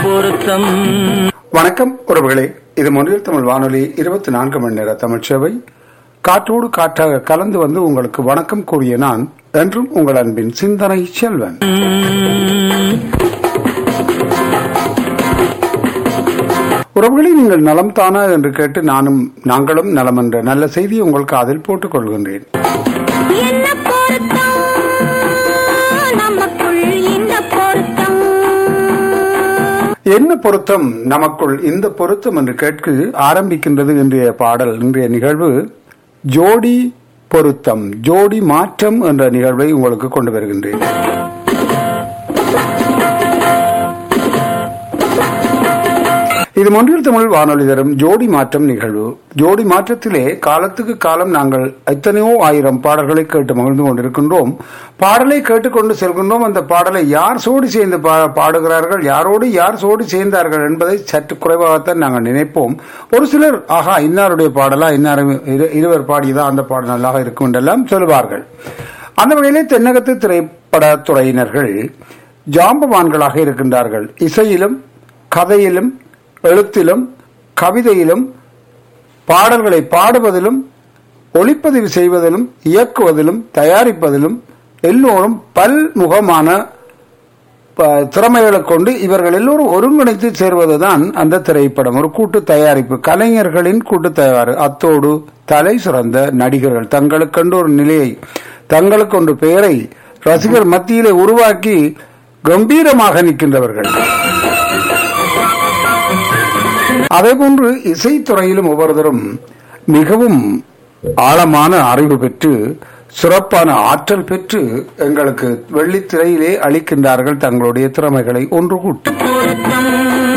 பொருத்தம் வணக்கம் உறவுகளே இது மொழியில் தமிழ் வானொலி இருபத்தி நான்கு மணி நேர தமிழ் சேவை காற்றோடு காற்றாக கலந்து வந்து உங்களுக்கு வணக்கம் கூறிய நான் என்றும் உங்கள் அன்பின் சிந்தனை செல்வன் உறவுகளை நீங்கள் நலம் தானா என்று கேட்டு நானும் நாங்களும் நலம் என்ற நல்ல செய்தியை உங்கள் காதில் போட்டுக் கொள்கின்றேன் என்ன பொருத்தம் நமக்குள் இந்த பொருத்தம் என்ன பொருத்தம் நமக்குள் இந்த பொருத்தம் என்று கேட்கு ஆரம்பிக்கின்றது இன்றைய பாடல் இன்றைய நிகழ்வு ஜோடி பொருத்தம் ஜோடி மாற்றம் என்ற நிகழ்வை உங்களுக்கு கொண்டு வருகின்றேன் இது மொன்றில் தமிழ் வானொலி தரும் ஜோடி மாற்றம் நிகழ்வு ஜோடி மாற்றத்திலே காலத்துக்கு காலம் நாங்கள் எத்தனையோ ஆயிரம் பாடல்களை கேட்டு மகிழ்ந்து கொண்டிருக்கின்றோம் பாடலை கேட்டுக்கொண்டு செல்கின்றோம் அந்த பாடலை யார் சோடி சேர்ந்து பா- பாடுகிறார்கள் யாரோடு யார் சோடி சேர்ந்தார்கள் என்பதை சற்று குறைவாகத்தான் நாங்கள் நினைப்போம் ஒரு சிலர் ஆஹா இன்னாருடைய பாடலா இன்னார் இரு- இருவர் பாடியதா அந்த பாடல் நல்லாக இருக்கும் என்றெல்லாம் சொல்வார்கள் அந்த வகையிலே தென்னகத்து திரைப்படத்துறையினர்கள் ஜாம்பவான்களாக இருக்கின்றார்கள் இசையிலும் கதையிலும் எழுத்திலும் கவிதையிலும் பாடல்களை பாடுவதிலும் ஒளிப்பதிவு செய்வதிலும் இயக்குவதிலும் தயாரிப்பதிலும் எல்லோரும் பல்முகமான ப- திறமைகளை கொண்டு இவர்கள் எல்லோரும் ஒருங்கிணைத்து சேர்வதுதான் அந்த திரைப்படம் ஒரு கூட்டு தயாரிப்பு கலைஞர்களின் கூட்டு தயாரி அத்தோடு தலை சிறந்த நடிகர்கள் தங்களுக்கென்று ஒரு நிலையை தங்களுக்கொன்று பெயரை ரசிகர் மத்தியிலே உருவாக்கி கம்பீரமாக நிற்கின்றவர்கள் அதேபோன்று இசைத்துறையிலும் ஒவ்வொருவரும் மிகவும் ஆழமான அறிவு பெற்று சிறப்பான ஆற்றல் பெற்று எங்களுக்கு வெள்ளித்திரையிலே அளிக்கின்றார்கள் தங்களுடைய திறமைகளை ஒன்று கூட்டி பொருத்தம்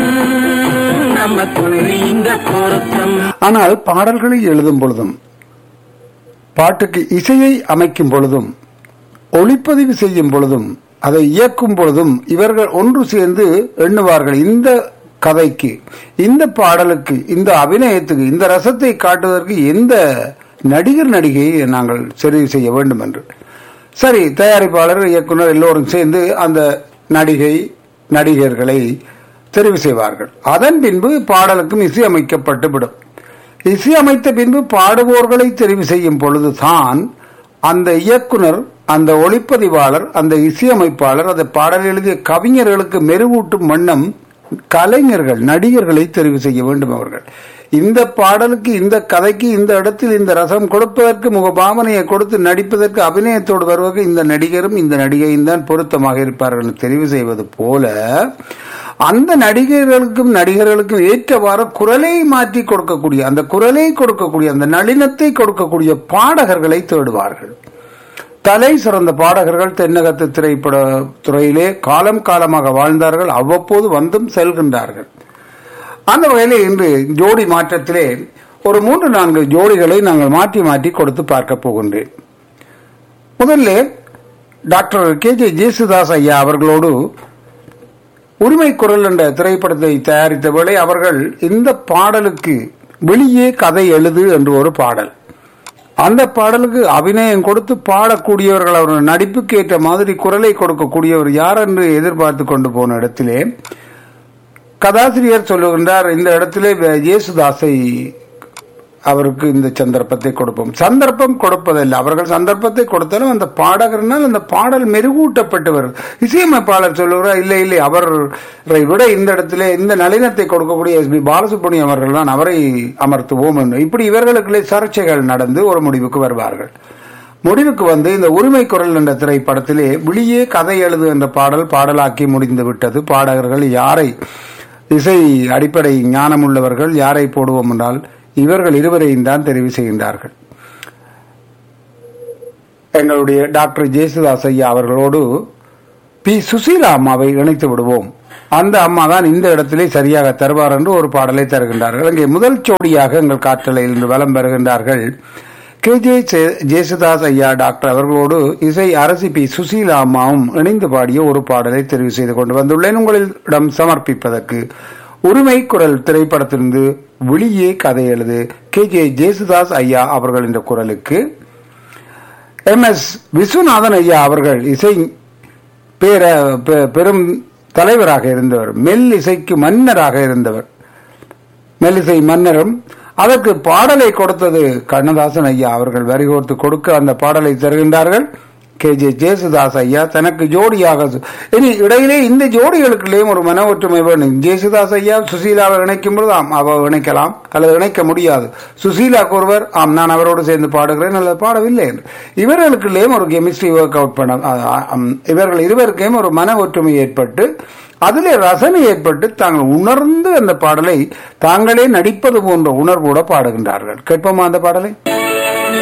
நமக்குள் இந்த பொருத்தம் ஆனால் பாடல்களை எழுதும் பொழுதும் பாட்டுக்கு இசையை அமைக்கும் பொழுதும் ஒளிப்பதிவு செய்யும் பொழுதும் அதை இயக்கும் பொழுதும் இவர்கள் ஒன்று சேர்ந்து எண்ணுவார்கள் இந்த கதைக்கு இந்த பாடலுக்கு இந்த அபிநயத்துக்கு இந்த ரசத்தை காட்டுவதற்கு எந்த நடிகர் நடிகையை நாங்கள் தெரிவு செய்ய வேண்டும் என்று சரி தயாரிப்பாளர் இயக்குனர் எல்லோரும் சேர்ந்து அந்த நடிகை நடிகர்களை தெரிவு செய்வார்கள் அதன் பின்பு பாடலுக்கும் இசையமைக்கப்பட்டு விடும் இசையமைத்த பின்பு பாடுவோர்களை தெரிவு செய்யும் பொழுதுதான் அந்த இயக்குனர் அந்த ஒளிப்பதிவாளர் அந்த இசையமைப்பாளர் அந்த பாடல் எழுதிய கவிஞர்களுக்கு மெருகூட்டும் வண்ணம் கலைஞர்கள் நடிகர்களை தெரிவு செய்ய வேண்டும் அவர்கள் இந்த பாடலுக்கு இந்த கதைக்கு இந்த இடத்தில் இந்த ரசம் கொடுப்பதற்கு முகபாவனையை கொடுத்து நடிப்பதற்கு அபிநயத்தோடு வருவதற்கு இந்த நடிகரும் இந்த நடிகையும் தான் பொருத்தமாக இருப்பார்கள் என்று தெரிவு செய்வது போல அந்த நடிகர்களுக்கும் நடிகர்களுக்கும் ஏற்றவாறு குரலை மாற்றி கொடுக்கக்கூடிய அந்த குரலை கொடுக்கக்கூடிய அந்த நளினத்தை கொடுக்கக்கூடிய பாடகர்களை தேடுவார்கள் தலை சிறந்த பாடகர்கள் தென்னகத்து திரைப்பட துறையிலே காலம் காலமாக வாழ்ந்தார்கள் அவ்வப்போது வந்தும் செல்கின்றார்கள் அந்த வகையிலே இன்று ஜோடி மாற்றத்திலே ஒரு மூன்று நான்கு ஜோடிகளை நாங்கள் மாற்றி மாற்றி கொடுத்து பார்க்க போகின்றேன் முதல்ல டாக்டர் கே ஜே ஜேசுதாஸ் ஐயா அவர்களோடு உரிமை குரல் என்ற திரைப்படத்தை தயாரித்த வேளை அவர்கள் இந்த பாடலுக்கு வெளியே கதை எழுது என்று ஒரு பாடல் அந்த பாடலுக்கு அபிநயம் கொடுத்து பாடக்கூடியவர்கள் அவர் நடிப்புக்கு ஏற்ற மாதிரி குரலை கொடுக்கக்கூடியவர் யார் என்று எதிர்பார்த்து கொண்டு போன இடத்திலே கதாசிரியர் சொல்லுகின்றார் இந்த இடத்திலே இயேசுதாஸை அவருக்கு இந்த சந்தர்ப்பத்தை கொடுப்போம் சந்தர்ப்பம் கொடுப்பதில்லை அவர்கள் சந்தர்ப்பத்தை கொடுத்தாலும் அந்த பாடகர்னால் அந்த பாடல் மெருகூட்டப்பட்டவர் இசையமைப்பாளர் சொல்லுகிறார் இல்லை இல்லை அவரை விட இந்த இடத்திலே இந்த நளினத்தை கொடுக்கக்கூடிய எஸ் பி பாலசுப்ரமணியம் அவர்கள் தான் அவரை அமர்த்துவோம் என்று இப்படி இவர்களுக்குள்ளே சர்ச்சைகள் நடந்து ஒரு முடிவுக்கு வருவார்கள் முடிவுக்கு வந்து இந்த உரிமை குரல் என்ற திரைப்படத்திலே வெளியே கதை எழுது என்ற பாடல் பாடலாக்கி முடிந்து விட்டது பாடகர்கள் யாரை இசை அடிப்படை ஞானமுள்ளவர்கள் யாரை போடுவோம் என்றால் இவர்கள் இருவரையும் தான் தெரிவு செய்கின்றார்கள் எங்களுடைய டாக்டர் ஜேசுதாஸ் ஐயா அவர்களோடு பி சுசீலா அம்மாவை இணைத்து விடுவோம் அந்த அம்மா தான் இந்த இடத்திலே சரியாக தருவார் என்று ஒரு பாடலை தருகின்றார்கள் அங்கே முதல் ஜோடியாக எங்கள் காற்றலையில் இன்று வலம் பெறுகின்றார்கள் கே ஜே ஜேசுதாஸ் ஐயா டாக்டர் அவர்களோடு இசை அரசி பி சுசீலா அம்மாவும் இணைந்து பாடிய ஒரு பாடலை தெரிவு செய்து கொண்டு வந்துள்ளேன் உங்களிடம் சமர்ப்பிப்பதற்கு உரிமை குரல் திரைப்படத்திலிருந்து வெளியே கதை எழுது கே ஜே ஜேசுதாஸ் ஐயா அவர்கள் என்ற குரலுக்கு எம் எஸ் விஸ்வநாதன் ஐயா அவர்கள் இசை பேர பெ- பெரும் தலைவராக இருந்தவர் மெல்லிசைக்கு மன்னராக இருந்தவர் மெல்லிசை மன்னரும் அதற்கு பாடலை கொடுத்தது கண்ணதாசன் ஐயா அவர்கள் வரிகோர்த்து கொடுக்க அந்த பாடலை தருகின்றார்கள் கே ஜே ஜேசுதாஸ் ஐயா தனக்கு ஜோடியாக சு- இனி இடையிலே இந்த ஜோடிகளுக்குள்ளேயும் ஒரு மன ஒற்றுமை வேணும் ஜேசுதாஸ் ஐயா சுசீலாவை இணைக்கும் பொழுது ஆம் அவ இணைக்கலாம் அல்லது இணைக்க முடியாது சுசீலா ஒருவர் ஆம் நான் அவரோடு சேர்ந்து பாடுகிறேன் அல்லது பாடவில்லை என்று இவர்களுக்குள்ளேயும் ஒரு கெமிஸ்ட்ரி ஒர்க் அவுட் பண்ண ஆ, ஆ, ஆம், இவர்கள் இருவருக்கும் ஒரு மன ஒற்றுமை ஏற்பட்டு அதிலே ரசனை ஏற்பட்டு தாங்கள் உணர்ந்து அந்த பாடலை தாங்களே நடிப்பது போன்ற உணர்வோட பாடுகின்றார்கள் கேட்போமா அந்த பாடலை